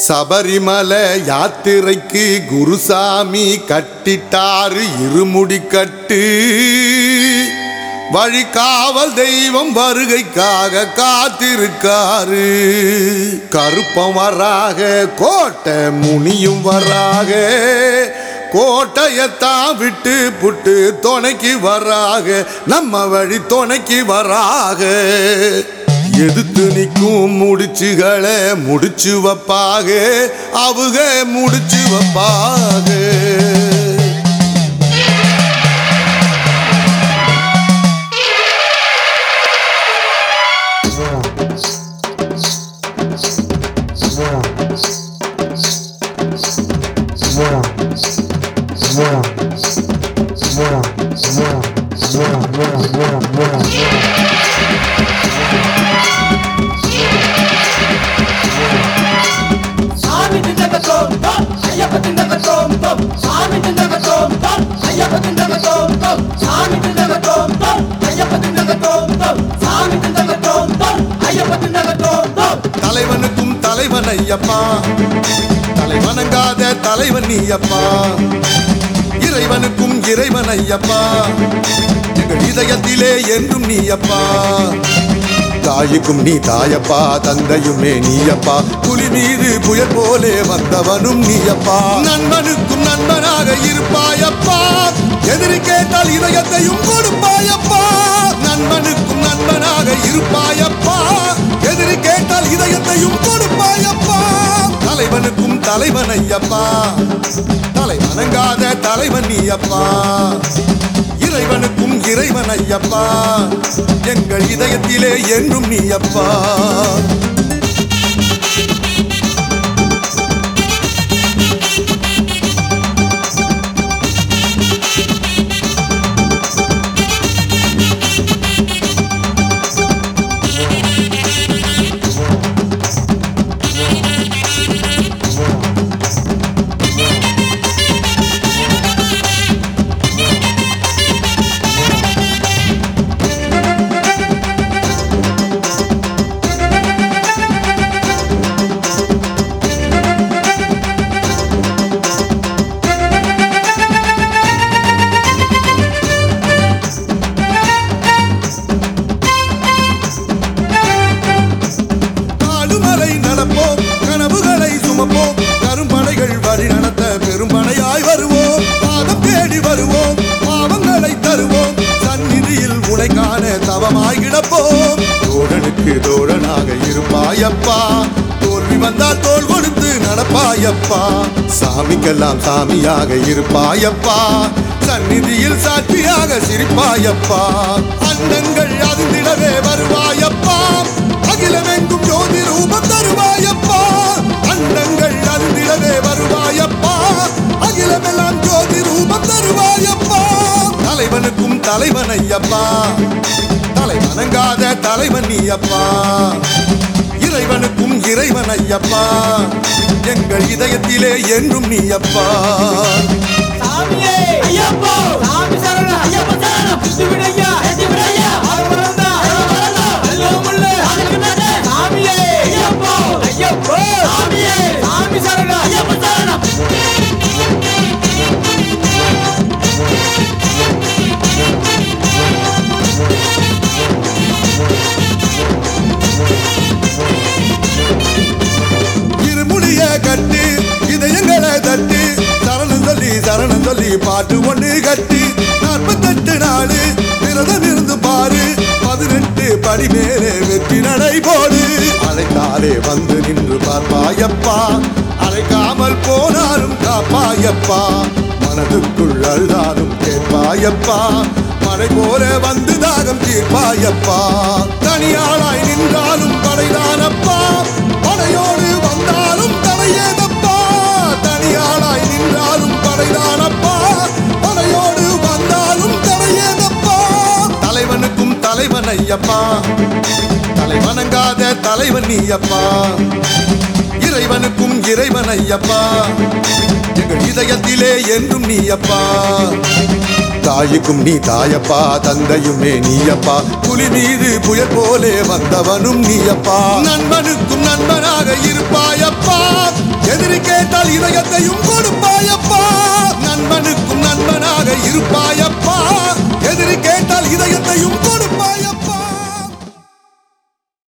சபரிமலை யாத்திரைக்கு குருசாமி கட்டிட்டாரு இருமுடி கட்டு வழிகாவல் தெய்வம் வருகைக்காக காத்திருக்காரு கருப்பம் வராக கோட்டை முனியும் வராக கோட்டையத்தான் விட்டு புட்டு துணைக்கு வராக நம்ம வழி துணைக்கு வராக எதிர்த்து நிற்கும் முடிச்சுகளை முடிச்சு வைப்பாக அவங்க முடிச்சு வைப்பாக சாமி திண்டக தோம் தோம் ஐயப்ப திண்டக தோம் தோம் சாமி திண்டக தோம் தோம் ஐயப்ப திண்டக தோம் தோம் சாமி திண்டக தோம் தோம் ஐயப்ப திண்டக தோம் தோம் சாமி திண்டக தோம் தோம் ஐயப்ப திண்டக தோம் தோம் தலைவனுக்கும் தலைவன் ஐயப்பா தலைவணங்காத தலைவன் நீயப்பா இறைவனுக்கும் இறைவன் ஐயப்பா எங்கள் இதயத்திலே என்றும் நீயப்பா தாய்க்கும் நீ தாயப்பா தந்தையுமே நீயப்பா புலி மீது புயல் போலே வந்தவனும் நீயப்பா நண்பனுக்கும் நண்பனாக இருப்பாயப்பா எதிரி கேட்டால் இதயத்தையும் கொடுப்பாயப்பா நண்பனுக்கும் நண்பனாக இருப்பாயப்பா எதிரி கேட்டால் இதயத்தையும் கொடுப்பாயப்பா தலைவனுக்கும் தலைவன் ஐயப்பா தலைவணங்காத தலைவன் நீயப்பா இறைவனுக்கும் இறைவன் ஐயப்பா எங்கள் இதயத்திலே என்றும் நீயப்பா காடுமலை நடப்போம் கனவுகளை சுமப்போம் கரும்படைகள் வழி நடத்த பெரும்படையாய் வருவோம் பாதம் தேடி வருவோம் பாவங்களை தருவோம் சந்நிதியில் உனை காண தவமாய் கிடப்போம் தோழனுக்கு தோழனாக இருப்பாயப்பா தோல்வி வந்தால் தோல் கொடுத்து நடப்பாயப்பா சாமிக்கெல்லாம் சாமியாக இருப்பாயப்பா சந்நிதியில் சாட்சியாக சிரிப்பாயப்பா அண்டங்கள் அதிர்ந்திடவே வருவாயப்பா அகிலமெங்கும் ஜோதி ரூபம் தருவாயப்பா அண்டங்கள் அறிந்திடவே வருவாயப்பா அகிலமெல்லாம் ஜோதி ரூபம் தருவாயப்பா தலைவனுக்கும் தலைவன் ஐயப்பா தலைவணங்காத தலைவன் நீயப்பா இறைவனுக்கும் இறைவன் ஐயப்பா எங்கள் இதயத்திலே என்றும் நீயப்பா சாமியே ஐயப்போ சாமி சரண ஐயப்ப சரணம் சுத்தி விடையா எத்தி விடையா ஆறு மறந்தா ஆறு மறந்தா அல்லோ முள்ளு அதுக்கு மேலே சாமியே ஐயப்போ ஐயப்போ சாமியே சாமி சரண ஐயப்ப சரணம் இருமுடிய கட்டி இதயங்களை தட்டி சரணம் சொல்லி சரணம் சொல்லி பாட்டு ஒண்ணு கட்டி நாற்பத்தெட்டு நாடு விரதம் இருந்து பாரு பதினெட்டு படி மேலே வெற்றி நடை போடு அழைத்தாலே வந்து நின்று பார்ப்பாயப்பா அழைக்காமல் போனாலும் காப்பாயப்பா மனதுக்குள் அழுதாலும் கேட்பாயப்பா மழை போல வந்து தாகம் தீர்ப்பாயப்பா தனியாளாய் நின்றாலும் படைதானப்பா படையோடு வந்தாலும் தலையேதப்பா தனியாளாய் நின்றாலும் படைதானப்பா படையோடு வந்தாலும் தலையேதப்பா தலைவனுக்கும் தலைவன் ஐயப்பா தலைவணங்காத தலைவன் நீயப்பா இறைவனுக்கும் இறைவன் ஐயப்பா எங்கள் இதயத்திலே என்றும் நீயப்பா தாய்க்கும் நீ தாயப்பா தந்தையுமே நீயப்பா புலி மீது புயல் போலே வந்தவனும் நீயப்பா நண்பனுக்கும் நண்பனாக இருப்பாயப்பா எதையும் கொடுப்பாயப்பா நண்பனுக்கும் நண்பனாக இருப்பாயா